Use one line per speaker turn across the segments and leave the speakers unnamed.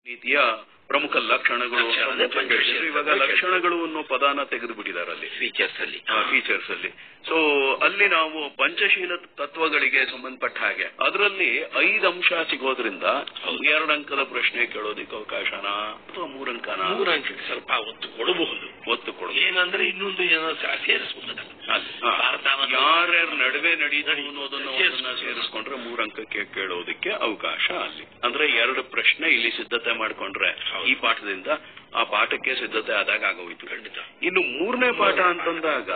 ರೀತಿಯ ಪ್ರಮುಖ ಲಕ್ಷಣಗಳು ಅಂತ
ಲಕ್ಷಣ ಅಂದ್ರೆ
ಮುಂಚೆ ಕೇಳಿದ್ರು. ಇವಾಗ ಲಕ್ಷಣಗಳು ಅನ್ನೋ ಪದಾನ ತೆಗೆದು ಬಿಟ್ಟಿದ್ದಾರೆ ಅಲ್ಲಿ
ಫೀಚರ್ಸ್ ಅಲ್ಲಿ
ಫೀಚರ್ಸ್ ಅಲ್ಲಿ ಸೊ ಅಲ್ಲಿ ನಾವು ಪಂಚಶೀಲ ತತ್ವಗಳಿಗೆ ಸಂಬಂಧಪಟ್ಟ ಹಾಗೆ ಅದರಲ್ಲಿ ಐದು ಅಂಶ ಸಿಗೋದ್ರಿಂದ ಎರಡು ಅಂಕದ ಪ್ರಶ್ನೆ ಕೇಳೋದಿಕ್ಕೆ ಅವಕಾಶನ ಅಥವಾ ಮೂರಂಕನ
ಮೂರು ಅಂಕಕ್ಕೆ ಸ್ವಲ್ಪ ಒತ್ತು ಕೊಡಬಹುದು
ಒತ್ತು ಕೊಡೋದು
ಏನಂದ್ರೆ ಇನ್ನೊಂದು ಏನೋ ಸೇರಿಸಬಹುದು ಭಾರತ ಮತ್ತು
ಯಾರ್ಯಾರ ನಡುವೆ ನಡೀತು ಅನ್ನೋದನ್ನ ಒಂದನ್ನ ಸೇರಿಸ್ಕೊಂಡ್ರೆ ಮೂರ್ ಅಂಕಕ್ಕೆ ಕೇಳೋದಕ್ಕೆ ಅವಕಾಶ ಅಲ್ಲಿ ಅಂದ್ರೆ ಎರಡು ಪ್ರಶ್ನೆ ಇಲ್ಲಿ ಸಿದ್ಧತೆ ಮಾಡ್ಕೊಂಡ್ರೆ ಈ ಪಾಠದಿಂದ ಆ ಪಾಠಕ್ಕೆ ಸಿದ್ಧತೆ ಆದಾಗ ಆಗೋಯ್ತು
ಖಂಡಿತ
ಇನ್ನು ಮೂರನೇ ಪಾಠ ಅಂತಂದಾಗ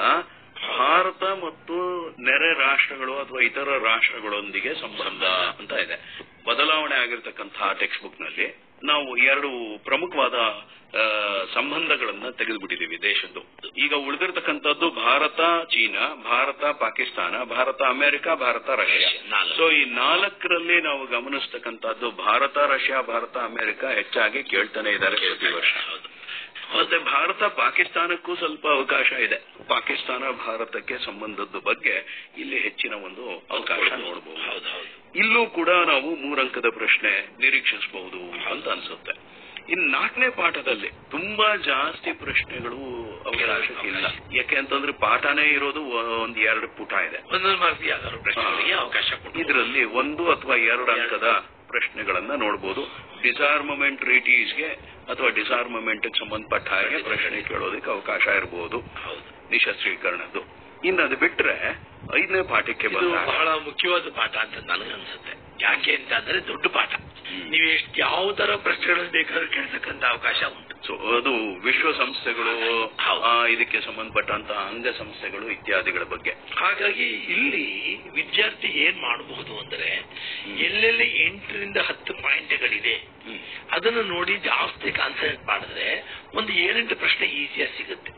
ಭಾರತ ಮತ್ತು ನೆರೆ ರಾಷ್ಟ್ರಗಳು ಅಥವಾ ಇತರ ರಾಷ್ಟ್ರಗಳೊಂದಿಗೆ ಸಂಬಂಧ ಅಂತ ಇದೆ ಬದಲಾವಣೆ ಆಗಿರ್ತಕ್ಕಂತಹ ಟೆಕ್ಸ್ಟ್ ಬುಕ್ ನಲ್ಲಿ ನಾವು ಎರಡು ಪ್ರಮುಖವಾದ ಆ, ಸಂಬಂಧಗಳನ್ನ ತೆಗೆದುಬಿಟ್ಟಿದೀವಿ ದೇಶದ್ದು ಈಗ ಉಳಿದಿರ್ತಕ್ಕಂಥದ್ದು Bharat China Bharat Pakistan Bharat America Bharat Russia
ನಾಲ್ಕು.
ಸೊ ಈ ನಾಲ್ಕರಲ್ಲಿ ನಾವು ಗಮನಿಸ್ತಕ್ಕಂಥದ್ದು ಭಾರತ ರಷ್ಯಾ ಭಾರತ ಅಮೆರಿಕ ಹೆಚ್ಚಾಗಿ ಕೇಳ್ತಾನೆ ಇದ್ದಾರೆ ಪ್ರತಿ ವರ್ಷ
ಹೌದು
ಮತ್ತೆ ಭಾರತ ಪಾಕಿಸ್ತಾನಕ್ಕೂ ಸ್ವಲ್ಪ ಅವಕಾಶ ಇದೆ ಪಾಕಿಸ್ತಾನ ಭಾರತಕ್ಕೆ ಸಂಬಂಧದ ಬಗ್ಗೆ ಇಲ್ಲಿ ಹೆಚ್ಚಿನ ಒಂದು ಅವಕಾಶ ನೋಡಬಹುದು
ಹೌದು ಹೌದು
ಇಲ್ಲೂ ಕೂಡ ನಾವು ಮೂರಂಕದ ಪ್ರಶ್ನೆ ನಿರೀಕ್ಷಿಸಬಹುದು ಅಂತ ಅನ್ಸುತ್ತೆ ಇನ್ನು ನಾಲ್ಕನೇ ಪಾಠದಲ್ಲಿ ತುಂಬಾ ಜಾಸ್ತಿ ಪ್ರಶ್ನೆಗಳು ಅವಕಾಶಕ್ಕಿಲ್ಲ ಯಾಕೆ ಅಂತಂದ್ರೆ ಪಾಠನೇ ಇರೋದು ಒಂದ್ ಎರಡು ಪುಟ ಇದೆ
ಒಂದೊಂದು ಮಾರ್ಕ್ ಯಾವ್ದಾದ್ರು ಪ್ರಶ್ನೆಗಳಿಗೆ ಅವಕಾಶ ಕೊಡು
ಇದರಲ್ಲಿ ಒಂದು ಅಥವಾ ಎರಡು ಅಂಕದ ಪ್ರಶ್ನೆಗಳನ್ನ ನೋಡಬಹುದು ಡಿಸಾರ್ಮಮೆಂಟ್ ಟ್ರೀಟೀಸ್ಗೆ ಅಥವಾ ಡಿಸಾರ್ಮಮೆಂಟ್ ಸಂಬಂಧಪಟ್ಟ ಹಾಗೆ ಪ್ರಶ್ನೆ ಕೇಳೋದಕ್ಕೆ ಅವಕಾಶ ಇರಬಹುದು
ಹೌದು
ನಿಶಸ್ತ್ರೀಕರಣದ್ದು ಇನ್ನು ಅದು ಬಿಟ್ರೆ ಐದನೇ ಪಾಠಕ್ಕೆ
ಇದು
ಬಂದಾಗ
ಬಹಳ ಮುಖ್ಯವಾದ ಪಾಠ ಅಂತ ನನಗನ್ಸುತ್ತೆ ಯಾಕೆ ಅಂತ ಅಂದ್ರೆ ದೊಡ್ಡ ಪಾಠ ನೀವು ಎಷ್ಟು ಯಾವ ತರ ಪ್ರಶ್ನೆಗಳನ್ನು ಬೇಕಾದ್ರೂ ಕೇಳ್ತಕ್ಕಂತ ಅವಕಾಶ ಉಂಟು
ಸೊ ಅದು ವಿಶ್ವಸಂಸ್ಥೆಗಳು
ಹೌದು.
ಆ, ಇದಕ್ಕೆ ಸಂಬಂಧಪಟ್ಟಂತಹ ಅಂಗಸಂಸ್ಥೆಗಳು ಇತ್ಯಾದಿಗಳ ಬಗ್ಗೆ
ಹಾಗಾಗಿ ಇಲ್ಲಿ ವಿದ್ಯಾರ್ಥಿ ಏನ್ ಮಾಡಬಹುದು ಅಂದ್ರೆ ಎಲ್ಲೆಲ್ಲಿ ಎಂಟರಿಂದ ಹತ್ತು ಪಾಯಿಂಟ್ಗಳಿದೆ ಅದನ್ನು ನೋಡಿ ಜಾಸ್ತಿ ಕಾನ್ಸಂಟ್ರೇಟ್ ಮಾಡಿದ್ರೆ ಒಂದು ಏಳೆಂಟು ಪ್ರಶ್ನೆ ಈಸಿಯಾಗಿ ಸಿಗುತ್ತೆ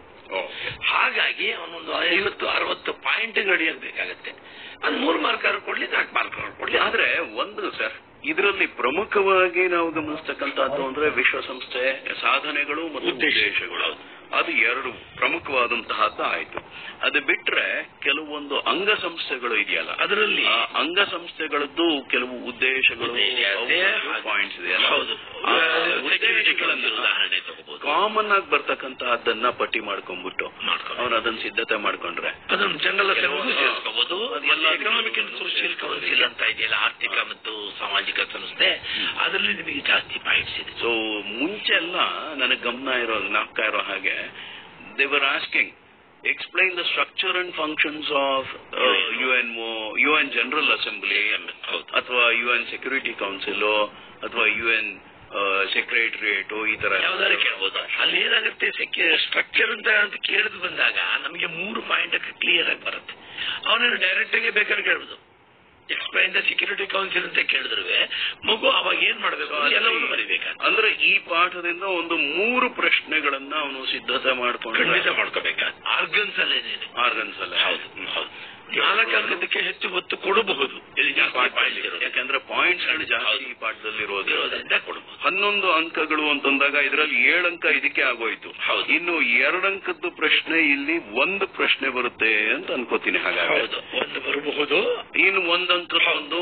ಹಾಗಾಗಿ ಅವನೊಂದು ಐವತ್ತು ಅರವತ್ತು ಪಾಯಿಂಟ್ ಬೇಕಾಗತ್ತೆ ಅದು ಮೂರು ಮಾರ್ಕ್ ಕೊಡ್ಲಿ ನಾಲ್ಕು ಮಾರ್ಕ್ ಕೊಡ್ಲಿ ಆದ್ರೆ
ಆದ್ರೆ ಒಂದು ಸರ್ ಇದರಲ್ಲಿ ಪ್ರಮುಖವಾಗಿ ನಾವು ಗಮನಿಸ್ತಕ್ಕಂಥದ್ದು ಅಂದ್ರೆ ವಿಶ್ವಸಂಸ್ಥೆ ಸಾಧನೆಗಳು ಮತ್ತು
ಉದ್ದೇಶ.
ಉದ್ದೇಶಗಳು ಅದು ಎರಡು ಪ್ರಮುಖವಾದಂತಹದ್ದು ಆಯ್ತು ಅದು ಬಿಟ್ರೆ ಕೆಲವೊಂದು ಅಂಗಸಂಸ್ಥೆಗಳು ಇದೆಯಲ್ಲ
ಅದರಲ್ಲಿ
ಆ ಅಂಗಸಂಸ್ಥೆಗಳದ್ದು ಕೆಲವು ಉದ್ದೇಶಗಳು ಪಾಯಿಂಟ್ಸ್ ಇದೆಯಲ್ಲ
ಹೌದು
ಆ
ಸೆಕ್ಯೂರಿಟಿಗಳಲ್ಲಿ
ಉದ್ದೇಶಗಳನ್ನ
ಉದಾಹರಣೆ ತಗೋಬಹುದು
ಕಾಮನ್ ಆಗಿ ಬರ್ತಕ್ಕಂತಹದ್ದನ್ನ ಪಟ್ಟಿ ಮಾಡ್ಕೊಂಡ್ಬಿಟ್ಟು
ಮಾಡ್ಕೊಂಡು
ಅವನು ಅದನ್ನ ಸಿದ್ಧತೆ ಮಾಡ್ಕೊಂಡ್ರೆ
ಅದನ್ನು ಜನರಲ್ ಅಸೆಂಬ್ಲಿ
ಹಾ.
ಸೇರಿಸ್ಕೋಬಹುದು
ಅದೆಲ್ಲ
ಎಕನಾಮಿಕ್ ಅಂಡ್ ಸೋಷಿಯಲ್ ಕೌನ್ಸಿಲ್ ಅಂತ ಇದೆಯಲ್ಲ ಆರ್ಥಿಕ ಮತ್ತು ಸಾಮಾಜಿಕ ಸಂಸ್ಥೆ ಅದರಲ್ಲಿ ನಿಮಗೆ ಜಾಸ್ತಿ ಪಾಯಿಂಟ್ಸ್ ಇದೆ
ಸೊ ಮುಂಚೆಲ್ಲ ನನಗೆ ಗಮನ ಇರೋ ನಾಪ್ತಾ ಇರೋ ಹಾಗೆ they were asking explain the structure and functions of U N U N general assembly
ಹೌದು.
ಅಥವಾ ಯು ಎನ್ ಸೆಕ್ಯೂರಿಟಿ ಕೌನ್ಸಿಲ್ ಅಥವಾ ಯು ಎನ್ ಸೆಕ್ರೆಟರಿಯೇಟ್ ಈ ತರ
ಯಾವ್ದಾದ್ರು ಕೇಳ್ಬೋದು ಅಲ್ಲಿ ಏನಾಗುತ್ತೆ ಸ್ಟ್ರಕ್ಚರ್ ಅಂತ ಅಂತ ಕೇಳಿದ್ ಬಂದಾಗ ನಮಗೆ ಮೂರು ಪಾಯಿಂಟ್ ಕ್ಲಿಯರ್ ಆಗಿ ಬರುತ್ತೆ ಅವನನ್ನು ಡೈರೆಕ್ಟ್ ಆಗಿ ಬೇಕಾದ್ರೆ ಕೇಳ್ಬೋದು ಎಕ್ಸ್ಪ್ಲೈನ್ ದ ಸೆಕ್ಯೂರಿಟಿ ಕೌನ್ಸಿಲ್ ಅಂತ ಕೇಳಿದ್ರು ಮಗು ಅವಾಗ ಏನ್ ಮಾಡ್ಬೇಕು ಎಲ್ಲವನ್ನು ಬರಿಬೇಕಾಗ್ತದೆ
ಅಂದ್ರೆ ಈ ಪಾಠದಿಂದ ಒಂದು ಮೂರು ಪ್ರಶ್ನೆಗಳನ್ನ ಅವನು ಸಿದ್ಧತೆ ಮಾಡ್ಕೊಂಡು
ಖಂಡಿತ ಮಾಡ್ಕೋಬೇಕಾಗ್ತದೆ ಆರ್ಗನ್ಸ್ ಅಲ್ಲೇನೇನೆ
ಆರ್ಗನ್ಸ್ ಅಲ್ಲ
ಹೌದು ಹೌದು ನಾಲ್ಕು ಅಂಕದಕ್ಕೆ ಹೆಚ್ಚು ಒತ್ತು ಕೊಡಬಹುದು ಇಲ್ಲಿ ಜಾಸ್ತಿ ಪಾಯಿಂಟ್ ಇರೋದು
ಯಾಕಂದ್ರೆ ಪಾಯಿಂಟ್ಸ್ ಜಾಸ್ತಿ ಈ ಪಾಠದಲ್ಲಿ ಇರೋದು
ಇರೋದ್ರಿಂದ ಕೊಡಬಹುದು
ಹನ್ನೊಂದು ಅಂಕಗಳು ಅಂತಂದಾಗ ಇದರಲ್ಲಿ ಏಳು ಅಂಕ ಇದಕ್ಕೆ ಆಗೋಯ್ತು
ಹೌದು.
ಇನ್ನು ಎರಡು ಅಂಕದ್ದು ಪ್ರಶ್ನೆ ಇಲ್ಲಿ ಒಂದು ಪ್ರಶ್ನೆ ಬರುತ್ತೆ ಅಂತ ಅನ್ಕೋತೀನಿ ಹಾಗಾಗಿ
ಹೌದು ಒಂದು ಬರಬಹುದು
ಇನ್ನು ಒಂದ್ ಅಂಕದ ಒಂದು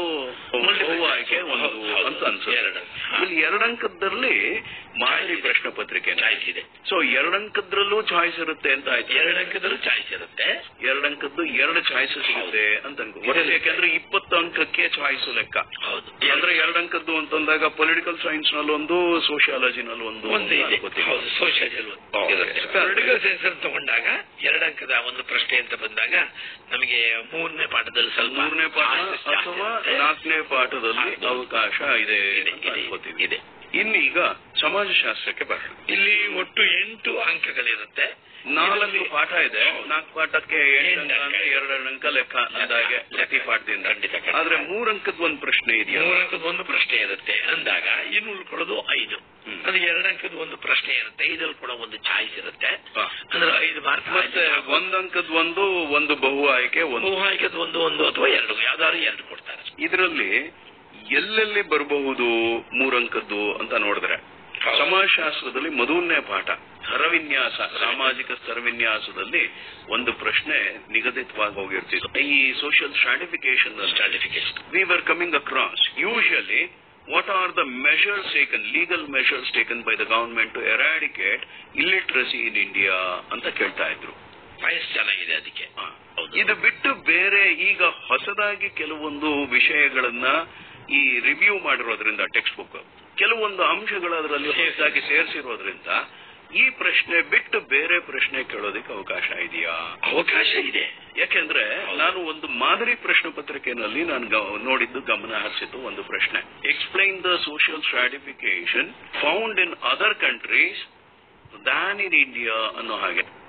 ಬಹು ಆಯ್ಕೆ ಒಂದು
ಹೌದು.
ಅಂತ ಅನ್ಸುತ್ತೆ
ಎರಡು.
ಇಲ್ಲಿ ಎರಡು ಅಂಕದಲ್ಲಿ ಮಾದರಿ ಪ್ರಶ್ನೆ ಪತ್ರಿಕೆ
ಚಾಯ್ಸ್ ಇದೆ
ಸೊ ಎರಡು ಅಂಕದ್ರಲ್ಲೂ ಚಾಯ್ಸ್ ಇರುತ್ತೆ ಅಂತ ಆಯ್ತು
ಎರಡು ಅಂಕದಲ್ಲೂ ಚಾಯ್ಸ್ ಇರುತ್ತೆ
ಎರಡು ಅಂಕದ್ದು ಎರಡು ಚಾಯ್ಸ್ ಸಿಗುತ್ತೆ ಅಂತ ಅನ್ಕೋ ಒಟ್ಟು ಯಾಕಂದ್ರೆ ಇಪ್ಪತ್ತು ಅಂಕಕ್ಕೆ ಚಾಯ್ಸ್ ಲೆಕ್ಕ
ಹೌದು
ಅಂದ್ರೆ ಎರಡು ಅಂಕದ್ದು ಅಂತಂದಾಗ ಪೊಲಿಟಿಕಲ್ ಸೈನ್ಸ್ ನಲ್ಲಿ ಒಂದು ಸೋಷಿಯಾಲಜಿನಲ್ಲಿ ಒಂದು
ಒಂದು ಇದೆ
ಅನ್ಕೋತೀನಿ.
ಹೌದು ಸೋಷಿಯಲ್
Okay.
ಪೊಲಿಟಿಕಲ್ ಸೈನ್ಸ್ ಅಂತ ತಗೊಂಡಾಗ ಎರಡು ಅಂಕದ ಒಂದು ಪ್ರಶ್ನೆ ಅಂತ ಬಂದಾಗ ನಮಗೆ ಮೂರನೇ ಪಾಠದಲ್ಲಿ ಸ್ವಲ್ಪ
ಮೂರನೇ ಪಾಠ
chances ಜಾಸ್ತಿ
ಅಥವಾ
ಇರುತ್ತೆ.
ನಾಲ್ಕನೇ ಪಾಠದಲ್ಲಿ
ಹೌದು.
ಅವಕಾಶ ಇದೆ
ಇದೆ,
ಅಂತ
ಇದೆ,
ಅನ್ಕೋತೀನಿ.
ಇದೆ.
ಇನ್ನೀಗ ಸಮಾಜಶಾಸ್ತ್ರಕ್ಕೆ ಬರೋಣ
ಇಲ್ಲಿ ಒಟ್ಟು ಎಂಟು ಅಂಕಗಳಿರುತ್ತೆ
ನಾಲ್ಕು
ಇದರಲ್ಲಿ-
ಪಾಠ ಇದೆ
ಹೌದು.
ನಾಲ್ಕು ಪಾಠಕ್ಕೆ ಎಂಟು ಅಂಕ
ಎಂಟು ಅಂಕ.
ಅಂದ್ರೆ ಎರಡು ಅಂಕ ಲೆಕ್ಕ ಅಂದಾಗೆ ಪ್ರತಿ ಪಾಠದಿಂದ
ಖಂಡಿತ, ಖಂಡಿತ.
ಆದ್ರೆ ಮೂರ್ ಅಂಕದ ಒಂದು ಪ್ರಶ್ನೆ ಇದೆಯಲ್ಲ
ಮೂರು ಅಂಕದ ಒಂದು ಪ್ರಶ್ನೆ ಇರುತ್ತೆ ಅಂದಾಗ ಇನ್ನು ಉಳ್ಕೊಳ್ಳೋದು ಐದು
ಹ್ಮ್.
ಅದು ಎರಡು ಅಂಕದ ಒಂದು ಪ್ರಶ್ನೆ ಇರುತ್ತೆ ಇದ್ರಲ್ಲಿ ಕೂಡ ಒಂದು ಚಾಯ್ಸ್ ಇರುತ್ತೆ
ಹಾ.
ಅಂದ್ರೆ ಐದು ಮಾರ್ಕ್
ಮತ್ತೆ ಒಂದ್ ಅಂಕದ ಒಂದು ಒಂದು ಬಹು ಆಯ್ಕೆ ಒಂದು
ಬಹುಆಯ್ಕೆದ ಒಂದು ಒಂದು ಅಥವಾ ಎರಡು ಯಾವ್ದಾದ್ರು ಎರಡು ಕೊಡ್ತಾರೆ
ಇದರಲ್ಲಿ ಎಲ್ಲೆಲ್ಲಿ ಬರಬಹುದು ಮೂರಂಕದ್ದು ಅಂತ ನೋಡಿದ್ರೆ
ಹೌದು.
ಸಮಾಜಶಾಸ್ತ್ರದಲ್ಲಿ ಮೊದಲನೇ ಪಾಠ ಸ್ತರವಿನ್ಯಾಸ ಸಾಮಾಜಿಕ ಸ್ತರವಿನ್ಯಾಸದಲ್ಲಿ ಒಂದು ಪ್ರಶ್ನೆ ನಿಗದಿತವಾಗಿ ಹೋಗಿರ್ತಿತ್ತು ಈ social stratification
stratification
we were coming across usually what are the measures taken legal measures taken by the government to eradicate illiteracy in India ಅಂತ ಕೇಳ್ತಾ ಇದ್ರು
ವಯಸ್ಸು ಚೆನ್ನಾಗಿದೆ ಅದಕ್ಕೆ
ಆ,
ಹೌದು.
ಇದು ಬಿಟ್ಟು ಬೇರೆ ಈಗ ಹೊಸದಾಗಿ ಕೆಲವೊಂದು ವಿಷಯಗಳನ್ನ ಈ ರಿವ್ಯೂ ಮಾಡಿರೋದ್ರಿಂದ ಟೆಕ್ಸ್ಟ್ ಬುಕ್ ಕೆಲವೊಂದು ಅಂಶಗಳು ಅದರಲ್ಲಿ ಹೊಸದಾಗಿ ಸೇರಿಸಿರೋದ್ರಿಂದ ಈ ಪ್ರಶ್ನೆ ಬಿಟ್ಟು ಬೇರೆ ಪ್ರಶ್ನೆ ಕೇಳೋದಕ್ಕೆ ಅವಕಾಶ ಇದೆಯಾ
ಅವಕಾಶ ಇದೆ
ಯಾಕೆಂದ್ರೆ
ಹೌದು.
ನಾನು ಒಂದು ಮಾದರಿ ಪ್ರಶ್ನೆ ಪತ್ರಿಕೆಯಲ್ಲಿ ನಾನು ಗ- ನೋಡಿದ್ದು ಗಮನ ಹರಿಸಿದ್ದು ಒಂದು ಪ್ರಶ್ನೆ explain the social stratification found in other countries than in India ಅನ್ನೋ ಹಾಗೆ